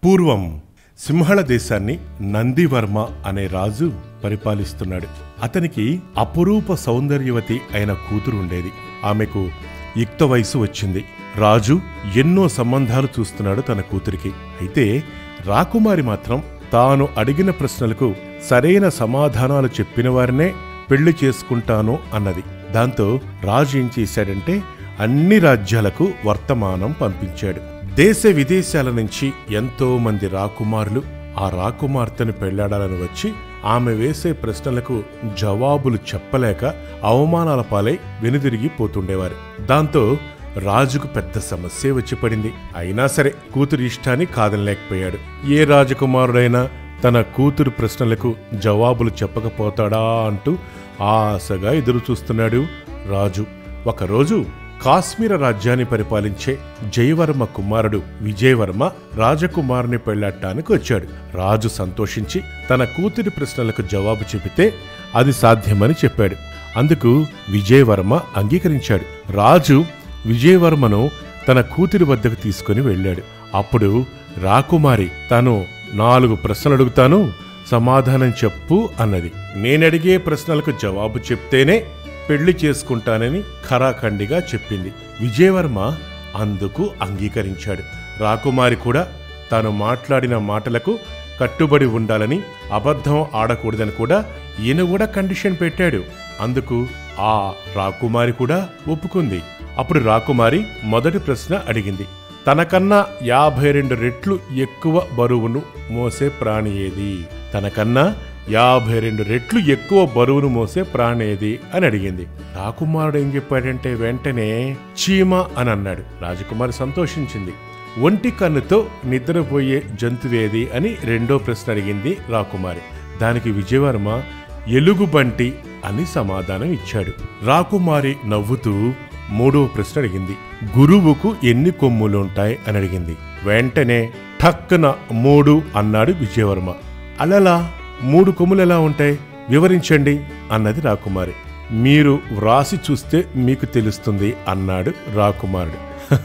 పూర్వం సింహళ దేశాన్ని నందివర్మ అనే రాజు పరిపాలిస్తున్నాడు అతనికి అపురూప సౌందర్యవతి అయిన కూతురు ఉండేది ఆమెకు యుక్త వయసు వచ్చింది రాజు ఎన్నో సంబంధాలు చూస్తున్నాడు తన కూతురికి అయితే రాకుమారి మాత్రం తాను అడిగిన ప్రశ్నలకు సరైన సమాధానాలు చెప్పిన వారినే పెళ్లి చేసుకుంటాను అన్నది దాంతో రాజు ఏం చేశాడంటే అన్ని రాజ్యాలకు వర్తమానం పంపించాడు దేశ విదేశాల నుంచి ఎంతో మంది రాకుమారులు ఆ రాకుమార్తెను పెళ్లాడాలని వచ్చి ఆమె వేసే ప్రశ్నలకు జవాబులు చెప్పలేక అవమానాల పాలై వెనుదిరిగి పోతుండేవారు దాంతో రాజుకు పెద్ద సమస్య వచ్చి పడింది అయినా సరే కూతురు ఇష్టాన్ని కాదనలేకపోయాడు ఏ రాజకుమారుడైనా తన కూతురు ప్రశ్నలకు జవాబులు చెప్పకపోతాడా అంటూ ఆశగా ఎదురు చూస్తున్నాడు రాజు ఒకరోజు కాశ్మీర రాజ్యాన్ని పరిపాలించే జయవర్మ కుమారుడు విజయవర్మ రాజకుమారుని పెళ్లాడటానికి వచ్చాడు రాజు సంతోషించి తన కూతురి ప్రశ్నలకు జవాబు చెబితే అది సాధ్యమని చెప్పాడు అందుకు విజయవర్మ అంగీకరించాడు రాజు విజయవర్మను తన కూతురి వద్దకు తీసుకుని వెళ్ళాడు అప్పుడు రాకుమారి తాను నాలుగు ప్రశ్నలు అడుగుతాను సమాధానం చెప్పు అన్నది నేనడిగే ప్రశ్నలకు జవాబు చెప్తేనే పెళ్లి చేసుకుంటానని ఖరాఖండిగా చెప్పింది విజయవర్మ అందుకు అంగీకరించాడు రాకుమారి కూడా తాను మాట్లాడిన మాటలకు కట్టుబడి ఉండాలని అబద్ధం ఆడకూడదని కూడా ఈయన కూడా కండిషన్ పెట్టాడు అందుకు ఆ రాకుమారి కూడా ఒప్పుకుంది అప్పుడు రాకుమారి మొదటి ప్రశ్న అడిగింది తనకన్నా యాభై రెండు రెట్లు ఎక్కువ బరువును మోసే ప్రాణి ఏది తనకన్నా యాభై రెండు రెట్లు ఎక్కువ బరువును మోసే ప్రాణి ఏది అని అడిగింది రాకుమారుడు ఏం చెప్పాడంటే వెంటనే చీమ అని అన్నాడు రాజకుమారి సంతోషించింది ఒంటి కన్నుతో నిద్రపోయే జంతువేది అని రెండో ప్రశ్న అడిగింది రాకుమారి దానికి విజయవర్మ ఎలుగుబంటి అని సమాధానం ఇచ్చాడు రాకుమారి నవ్వుతూ మూడవ ప్రశ్న అడిగింది గురువుకు ఎన్ని కొమ్ములుంటాయి అని అడిగింది వెంటనే ఠక్కున మూడు అన్నాడు విజయవర్మ అలలా మూడు కొమ్ములు ఎలా ఉంటాయి వివరించండి అన్నది రాకుమారి మీరు వ్రాసి చూస్తే మీకు తెలుస్తుంది అన్నాడు రాకుమారుడు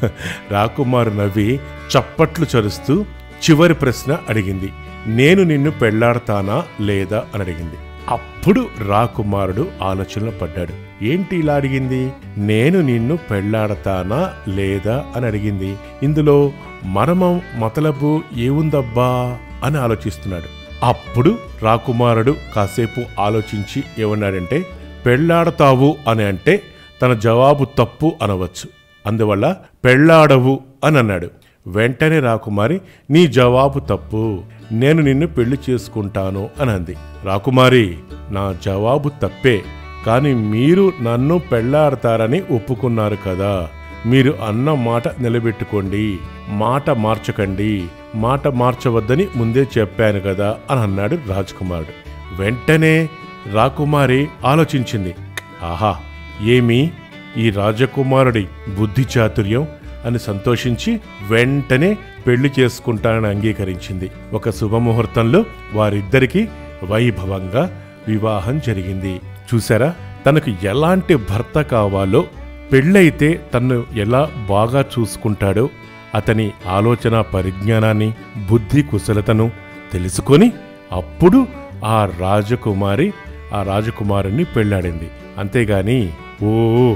రాకుమారు నవ్వి చప్పట్లు చరుస్తూ చివరి ప్రశ్న అడిగింది నేను నిన్ను పెళ్లాడతానా లేదా అని అడిగింది అప్పుడు రాకుమారుడు ఆలోచనలో పడ్డాడు ఏంటి ఇలా అడిగింది నేను నిన్ను పెళ్లాడతానా లేదా అని అడిగింది ఇందులో మర్మం మతలబు ఏముందబ్బా అని ఆలోచిస్తున్నాడు అప్పుడు రాకుమారుడు కాసేపు ఆలోచించి ఏమన్నాడంటే పెళ్లాడతావు అని అంటే తన జవాబు తప్పు అనవచ్చు అందువల్ల పెళ్లాడవు అని అన్నాడు వెంటనే రాకుమారి నీ జవాబు తప్పు నేను నిన్ను పెళ్లి చేసుకుంటాను అని అంది రాకుమారి నా జవాబు తప్పే కానీ మీరు నన్ను పెళ్లాడతారని ఒప్పుకున్నారు కదా మీరు అన్న మాట నిలబెట్టుకోండి మాట మార్చకండి మాట మార్చవద్దని ముందే చెప్పాను కదా అని అన్నాడు రాజకుమారుడు వెంటనే రాకుమారి ఆలోచించింది ఆహా ఏమి ఈ రాజకుమారుడి బుద్ధి చాతుర్యం అని సంతోషించి వెంటనే పెళ్లి చేసుకుంటానని అంగీకరించింది ఒక శుభముహూర్తంలో వారిద్దరికీ వైభవంగా వివాహం జరిగింది చూసారా తనకు ఎలాంటి భర్త కావాలో పెళ్ళైతే తన్ను ఎలా బాగా చూసుకుంటాడో అతని ఆలోచన పరిజ్ఞానాన్ని బుద్ధి కుశలతను తెలుసుకొని అప్పుడు ఆ రాజకుమారి ఆ రాజకుమారుని పెళ్ళాడింది అంతేగాని ఓ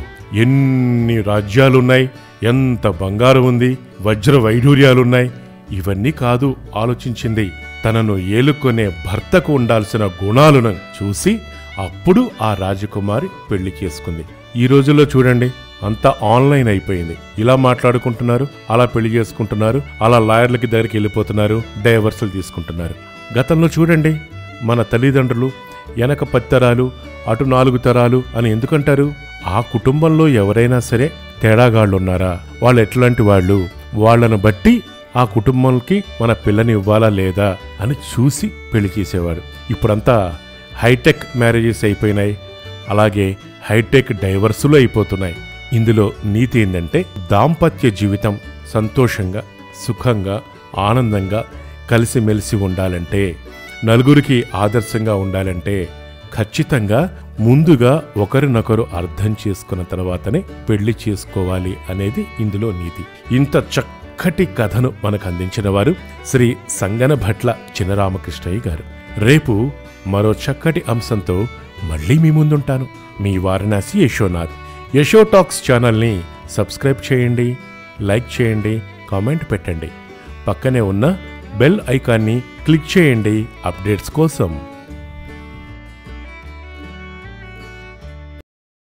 ఎన్ని రాజ్యాలున్నాయి ఎంత బంగారం ఉంది వజ్ర వైఢూర్యాలున్నాయి ఇవన్నీ కాదు ఆలోచించింది తనను ఏలుకొనే భర్తకు ఉండాల్సిన గుణాలను చూసి అప్పుడు ఆ రాజకుమారి పెళ్లి చేసుకుంది ఈ రోజుల్లో చూడండి అంతా ఆన్లైన్ అయిపోయింది ఇలా మాట్లాడుకుంటున్నారు అలా పెళ్లి చేసుకుంటున్నారు అలా లాయర్లకి దగ్గరికి వెళ్ళిపోతున్నారు డైవర్సులు తీసుకుంటున్నారు గతంలో చూడండి మన తల్లిదండ్రులు వెనక పది తరాలు అటు నాలుగు తరాలు అని ఎందుకంటారు ఆ కుటుంబంలో ఎవరైనా సరే తేడాగాళ్ళు ఉన్నారా వాళ్ళు ఎట్లాంటి వాళ్ళు వాళ్ళను బట్టి ఆ కుటుంబంకి మన పిల్లని ఇవ్వాలా లేదా అని చూసి పెళ్లి చేసేవాడు ఇప్పుడంతా హైటెక్ మ్యారేజెస్ అయిపోయినాయి అలాగే హైటెక్ డైవర్సులు అయిపోతున్నాయి ఇందులో నీతి ఏంటంటే దాంపత్య జీవితం సంతోషంగా సుఖంగా ఆనందంగా కలిసిమెలిసి ఉండాలంటే నలుగురికి ఆదర్శంగా ఉండాలంటే ఖచ్చితంగా ముందుగా ఒకరినొకరు అర్థం చేసుకున్న తర్వాతనే పెళ్లి చేసుకోవాలి అనేది ఇందులో నీతి ఇంత చక్కటి చక్కటి కథను మనకు అందించిన వారు శ్రీ సంగన భట్ల చినరామకృష్ణయ్య గారు రేపు మరో చక్కటి అంశంతో మళ్ళీ మీ ముందుంటాను మీ వారణాసి యశోనాథ్ యశో టాక్స్ ఛానల్ని సబ్స్క్రైబ్ చేయండి లైక్ చేయండి కామెంట్ పెట్టండి పక్కనే ఉన్న బెల్ ఐకాన్ని క్లిక్ చేయండి అప్డేట్స్ కోసం